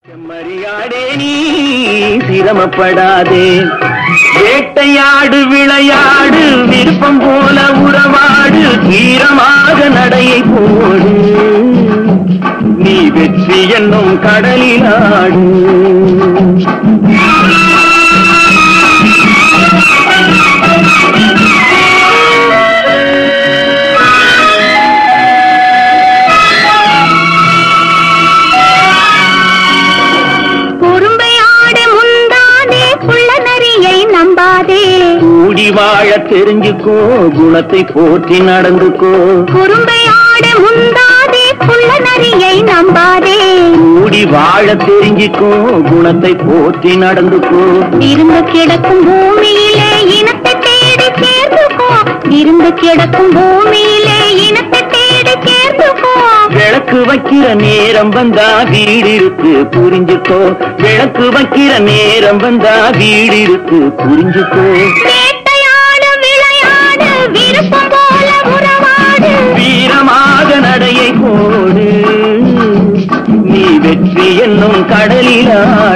செம்மறியாடே நீ சிரமப்படாதே வேட்டையாடு விளையாடு விருப்பம் போல உறவாடு தீரமாக நடையை போடு நீ வெற்றி என்னும் கடலில் ஆடு குறும்பை ஆடு முந்தாதே குள்ள நரியை நம்பாதே கூடி வாழ தெரிஞ்சுக்கோ குணத்தை போற்றி நடந்துக்கோ குறும்பை ஆடு முந்தாதே குள்ள நரியை நம்பாதே கூடி வாழ தெரிஞ்சுக்கோ குணத்தை போற்றி நடந்துக்கோ இருந்து கிடக்கும் பூமியிலே இனத்தை தேடி சேர்ந்துக்கோ இருந்து கிடக்கும் பூமியிலே இனத்தை தேடி சேர்ந்துக்கோ விளக்கு வைக்கிற நேரம் வந்தா வீடு இருக்கு புரிஞ்சுக்கோ விளக்கு வைக்கிற நேரம் வந்தா வீடு இருக்கு புரிஞ்சுக்கோ வேட்டையாடு விளையாடு விருப்பம் போல உறவாடு வீரமாக நடையை போடு நீ வெற்றி என்னும் கடலில்